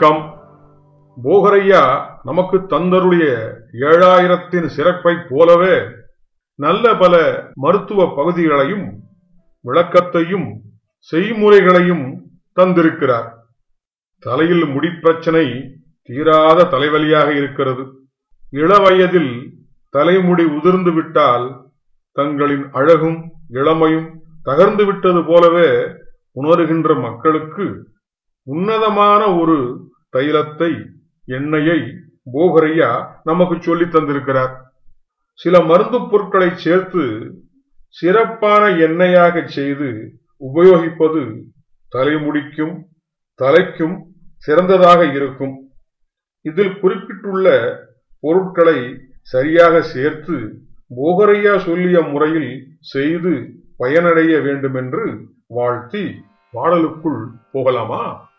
வணக்கம் போகரையா நமக்கு தந்தருடைய ஏழாயிரத்தின் சிறப்பைப் போலவே நல்ல பல மருத்துவ பகுதிகளையும் விளக்கத்தையும் செய்முறைகளையும் தந்திருக்கிறார் தலையில் முடிப்பிரச்சனை தீராத தலைவலியாக இருக்கிறது இளவயதில் தலைமுடி உதிர்ந்து விட்டால் தங்களின் அழகும் இளமையும் தகர்ந்து விட்டது போலவே உணர்கின்ற மக்களுக்கு உன்னதமான ஒரு தைலத்தை எண்ணெயை போகரையா நமக்கு சொல்லி தந்திருக்கிறார் சில மருந்து பொருட்களை சேர்த்து சிறப்பான எண்ணெயாக செய்து உபயோகிப்பது தலைமுடிக்கும் தலைக்கும் சிறந்ததாக இருக்கும் இதில் குறிப்பிட்டுள்ள பொருட்களை சரியாக சேர்த்து போகரையா சொல்லிய முறையில் செய்து பயனடைய வேண்டுமென்று வாழ்த்தி பாடலுக்குள் போகலாமா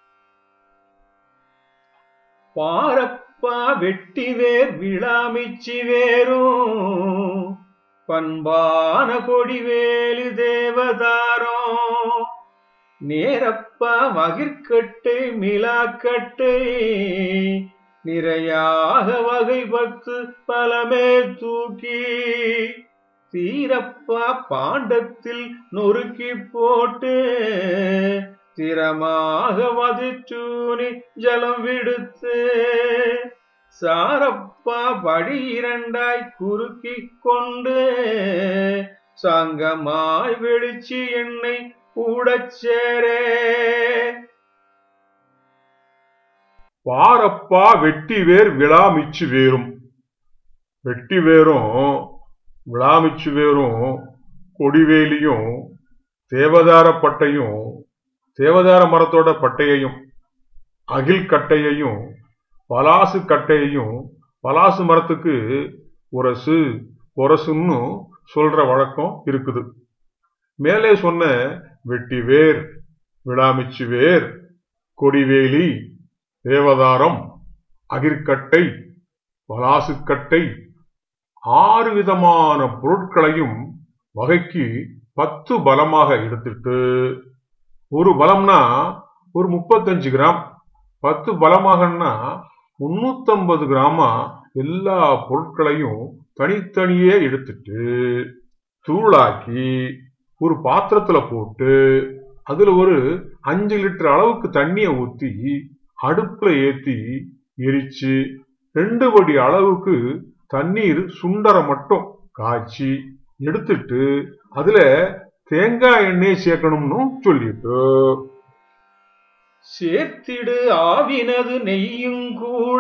பாரப்பா வெட்டிவேர் விழாமிச்சி வேரும் பண்பான கொடிவேலு தேவதாரம் நேரப்பா மகிர்கட்டை மிலாக்கட்டை நிறையாக வகை பத்து பலமே தூக்கி தீரப்பா பாண்டத்தில் நொறுக்கி போட்டு திறமாக வதிச்சூனி ஜலம் விடுத்து சாரப்பா படி இரண்டாய் குறுக்கி கொண்டு சங்கமாய் வெளிச்சி எண்ணெய் கூடச் சேரே பாரப்பா வெட்டி வேர் விழாமிச்சு வேரும் வெட்டி வேரும் விழாமிச்சு வேரும் கொடிவேலியும் தேவதார பட்டையும் தேவதார மரத்தோட பட்டையையும் அகில் கட்டையையும் பலாசு கட்டையையும் பலாசு மரத்துக்கு உரசு பொரசுன்னு சொல்ற வழக்கம் இருக்குது மேலே சொன்ன வெட்டி வேர் விழாமிச்சு வேர் கொடிவேலி தேவதாரம் அகிர்கட்டை பலாசுக்கட்டை ஆறு விதமான பொருட்களையும் வகைக்கு பத்து பலமாக எடுத்துட்டு ஒரு பலம்னா ஒரு முப்பத்தஞ்சு கிராம் பத்து பலமாகன்னா முன்னூத்தம்பது கிராமா எல்லா பொருட்களையும் தனித்தனியே எடுத்துட்டு தூளாக்கி ஒரு பாத்திரத்துல போட்டு அதுல ஒரு அஞ்சு லிட்டர் அளவுக்கு தண்ணியை ஊத்தி அடுப்புல ஏத்தி எரிச்சு ரெண்டு படி அளவுக்கு தண்ணீர் சுண்டரை மட்டும் காய்ச்சி எடுத்துட்டு அதுல தேங்காய் எண்ணெய் சேர்க்கணும்னு சொல்லிட்டு சேர்த்திடு ஆவினது நெய்யும் கூட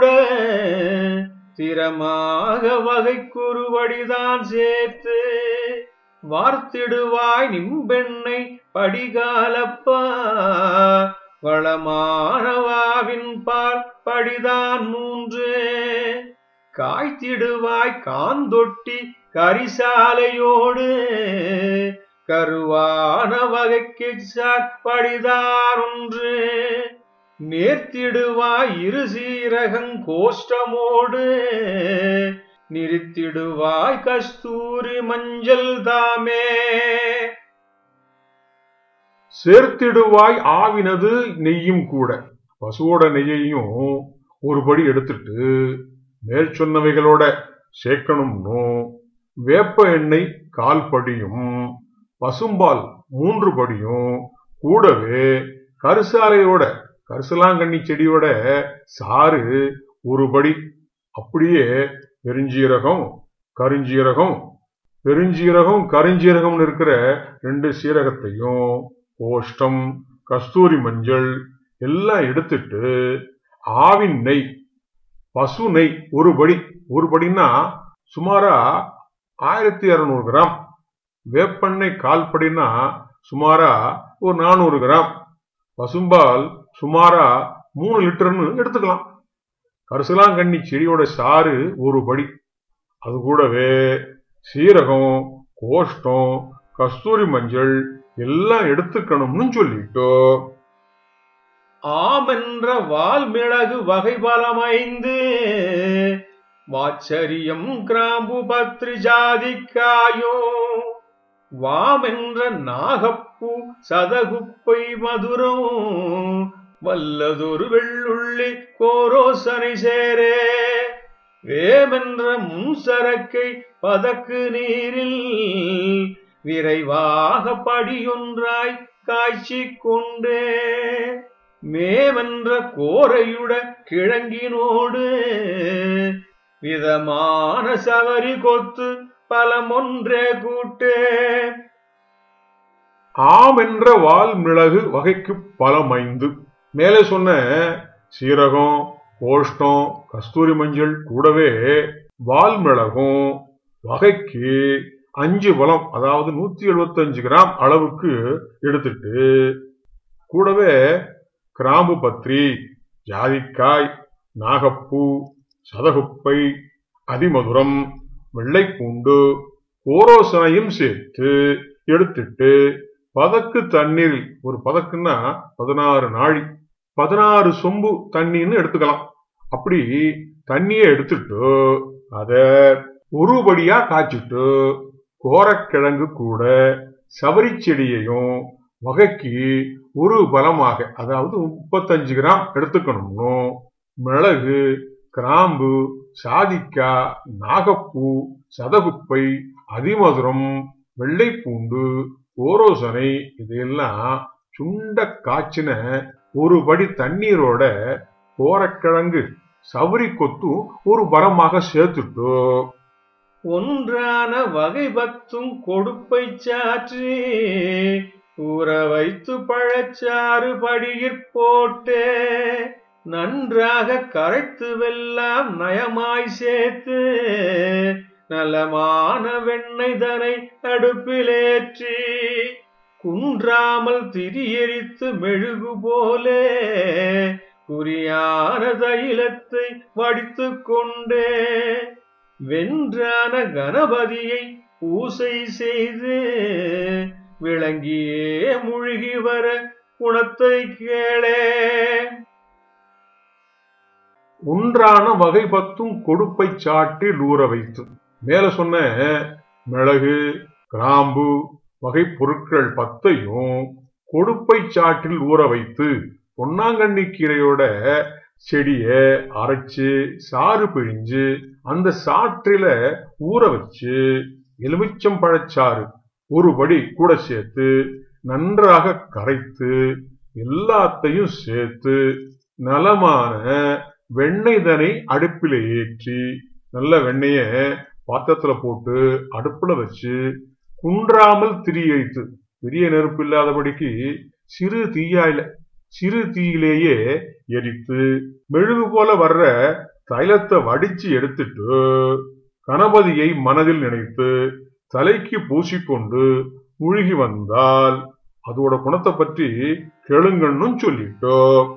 திறமாக வகை குறுவடிதான் சேர்த்து வார்த்திடுவாய் நிம்பெண்ணை படிகாலப்பா வளமானவாவின் பால் படிதான் மூன்று காய்த்திடுவாய் காந்தொட்டி கரிசாலையோடு கருவான வகைக்கு சாற்படிதான் ஒன்று நேர்த்திடுவாய் இரு சீரகங் கோஷ்டமோடு நிறுத்திடுவாய் கஸ்தூரி மஞ்சள் தாமே சேர்த்திடுவாய் ஆவினது நெய்யும் கூட பசுவோட நெய்யையும் ஒரு படி எடுத்துட்டு மேல் சொன்னவைகளோட சேர்க்கணும்னு வேப்ப எண்ணெய் கால் படியும் பசும்பால் மூன்று படியும் கூடவே கரிசாலையோட கரிசலாங்கண்ணி செடியோட சாறு ஒரு படி அப்படியே பெருஞ்சீரகம் கருஞ்சீரகம் பெருஞ்சீரகம் கருஞ்சீரகம்னு இருக்கிற ரெண்டு சீரகத்தையும் கோஷ்டம் கஸ்தூரி மஞ்சள் எல்லாம் எடுத்துட்டு ஆவின் நெய் பசு நெய் ஒரு படி ஒரு படின்னா சுமாரா ஆயிரத்தி இரநூறு கிராம் வேப்பெண்ணெய் கால் படினா சுமாரா ஒரு நானூறு கிராம் பசும்பால் சுமாரா மூணு லிட்டர்னு எடுத்துக்கலாம் கரிசலாங்கண்ணி செடியோட சாறு ஒரு படி அது கூடவே சீரகம் கோஷ்டம் கஸ்தூரி மஞ்சள் எல்லாம் எடுத்துக்கணும்னு சொல்லிட்டோ ஆமென்ற வால்மிளகு வகை பலமைந்து வாச்சரியம் கிராம்பு பத்ரி ஜாதிக்காயும் வாமென்ற நாகப்பூ சதகுப்பை மதுரம் வல்லதொரு வெள்ளுள்ளி கோரோசனை சேரே வேமென்ற முன்சரக்கை பதக்கு நீரில் விரைவாக படியொன்றாய் காய்ச்சி கொண்டே மேவென்ற கோரையுட கிழங்கினோடு விதமான சவரி கொத்து பலமொன்றே கூட்டே ஆம் என்ற வால் மிளகு வகைக்கு பலமைந்து மேலே சொன்ன சீரகம் கோஷ்டம் கஸ்தூரி மஞ்சள் கூடவே வால் மிளகும் வகைக்கு அஞ்சு பலம் அதாவது நூத்தி எழுபத்தஞ்சு கிராம் அளவுக்கு எடுத்துட்டு கூடவே கிராம்பு பத்திரி ஜாதிக்காய் நாகப்பூ சதகுப்பை அதிமதுரம் வெள்ளைப்பூண்டு கோரோசனையும் சேர்த்து எடுத்துட்டு பதக்கு தண்ணீர் ஒரு பதக்குன்னா பதினாறு நாழி பதினாறு சொம்பு தண்ணின்னு எடுத்துக்கலாம் அப்படி தண்ணியை எடுத்துட்டு அத ஒருபடியா காய்ச்சிட்டு கோரக்கிழங்கு கூட சவரி செடியையும் வகைக்கு ஒரு பலமாக அதாவது முப்பத்தஞ்சு கிராம் எடுத்துக்கணும்னு மிளகு கிராம்பு சாதிக்காய் நாகப்பூ சதகுப்பை அதிமதுரம் வெள்ளைப்பூண்டு ஓரோசனை இதெல்லாம் சுண்ட காய்ச்சின ஒரு படி தண்ணீரோட கோரக்கிழங்கு சவரி கொத்து ஒரு பலமாக சேர்த்துட்டு ஒன்றான வகை பத்தும் கொடுப்பை சாற்றி ஊற வைத்து பழச்சாறு படியிற் போட்டே நன்றாக கரைத்து வெல்லாம் நயமாய் சேர்த்து நலமான வெண்ணெய் தனை அடுப்பிலேற்றி குன்றாமல் திரியரித்து மெழுகு போலே குறியான தைலத்தை வடித்துக் கொண்டே வென்றான கணபதியை பூசை செய்து விளங்கியே முழுகி வர குணத்தை கேளே ஒன்றான வகை பத்தும் கொடுப்பை சாற்றில் ஊற வைத்து மேல சொன்ன மிளகு கிராம்பு வகை பொருட்கள் பத்தையும் கொடுப்பை சாற்றில் ஊற வைத்து பொன்னாங்கண்ணி கீரையோட செடிய அரைச்சு சாறு பிழிஞ்சு அந்த சாற்றில ஊற வச்சு எலுமிச்சம் பழச்சாறு ஒரு படி கூட சேர்த்து நன்றாக கரைத்து எல்லாத்தையும் சேர்த்து நலமான வெண்ணெய் தனை அடுப்பில ஏற்றி நல்ல வெண்ணெய பாத்திரத்துல போட்டு அடுப்புல வச்சு குன்றாமல் திரி வைத்து பெரிய நெருப்பு இல்லாதபடிக்கு சிறு தீயாயில சிறு தீயிலேயே எரித்து மெழுகு போல வர்ற தைலத்தை வடிச்சு எடுத்துட்டு கணபதியை மனதில் நினைத்து தலைக்கு பூசிக்கொண்டு முழுகி வந்தால் அதோட குணத்தை பற்றி கேளுங்கன்னு சொல்லிட்டோம்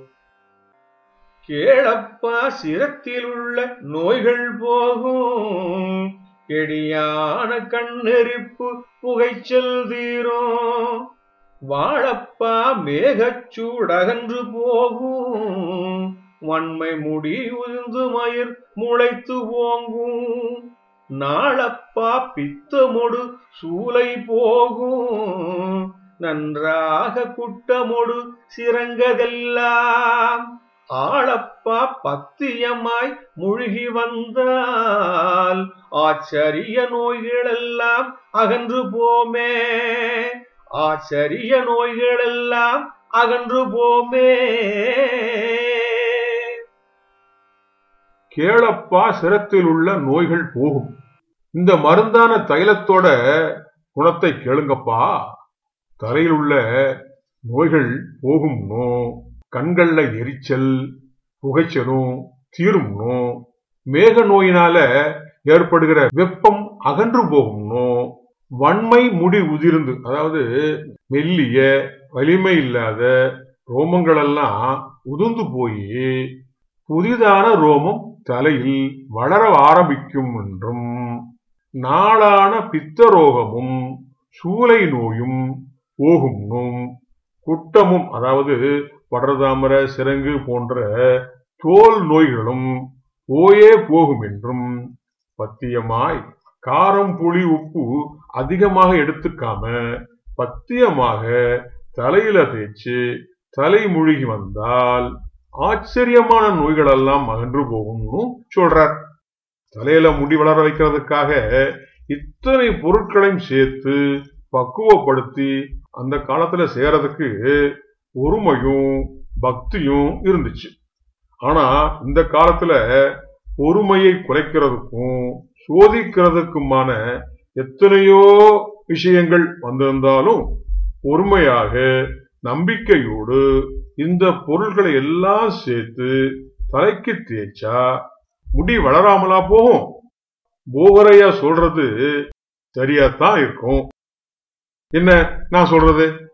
கேளப்பா சிரத்தில் உள்ள நோய்கள் போகும் கெடியான கண்ணெரிப்பு புகைச்சல் தீரும் வாழப்பா மேகச்சூடகன்று போகும் வன்மை முடி உதிர்ந்து மயிர் முளைத்து ஓங்கும் நாளப்பா பித்தமொடு சூலை போகும் நன்றாக குட்டமொடு சிறங்கதெல்லாம் ஆளப்பா பத்தியமாய் முழுகி வந்தால் ஆச்சரிய நோய்களெல்லாம் அகன்று போமே ஆச்சரிய நோய்களெல்லாம் அகன்று போமே கேளப்பா சிரத்தில் உள்ள நோய்கள் போகும் இந்த மருந்தான தைலத்தோட குணத்தை கேளுங்கப்பா தலையில் உள்ள நோய்கள் போகும்னோ கண்கள்ல எரிச்சல் புகைச்சலும் தீரும்னோ மேக நோயினால ஏற்படுகிற வெப்பம் அகன்று போகும்னோ வன்மை முடி உதிர்ந்து அதாவது மெல்லிய வலிமை இல்லாத ரோமங்கள் எல்லாம் உதிர்ந்து போய் புதிதான ரோமம் தலையில் வளர ஆரம்பிக்கும் என்றும் நாளான பித்த ரோகமும் சூளை நோயும் போகும்னும் குட்டமும் அதாவது படர்தாமர சிறங்கு போன்ற தோல் நோய்களும் போயே போகும் என்றும் பத்தியமாய் காரம் புளி உப்பு அதிகமாக எடுத்துக்காம பத்தியமாக தலையில தேய்ச்சு தலை மூழ்கி வந்தால் ஆச்சரியமான நோய்கள் எல்லாம் அகன்று போகும்னு சொல்றார் தலையில முடி வளர வைக்கிறதுக்காக இத்தனை பொருட்களையும் சேர்த்து பக்குவப்படுத்தி அந்த காலத்துல செய்யறதுக்கு பொறுமையும் பக்தியும் இருந்துச்சு ஆனா இந்த காலத்துல பொறுமையை குறைக்கிறதுக்கும் சோதிக்கிறதுக்குமான எத்தனையோ விஷயங்கள் வந்திருந்தாலும் பொறுமையாக நம்பிக்கையோடு இந்த பொருள்களை எல்லாம் சேர்த்து தலைக்கு தேய்ச்சா முடி வளராமலா போகும் போகரையா சொல்றது சரியாத்தான் இருக்கும் என்ன நான் சொல்றது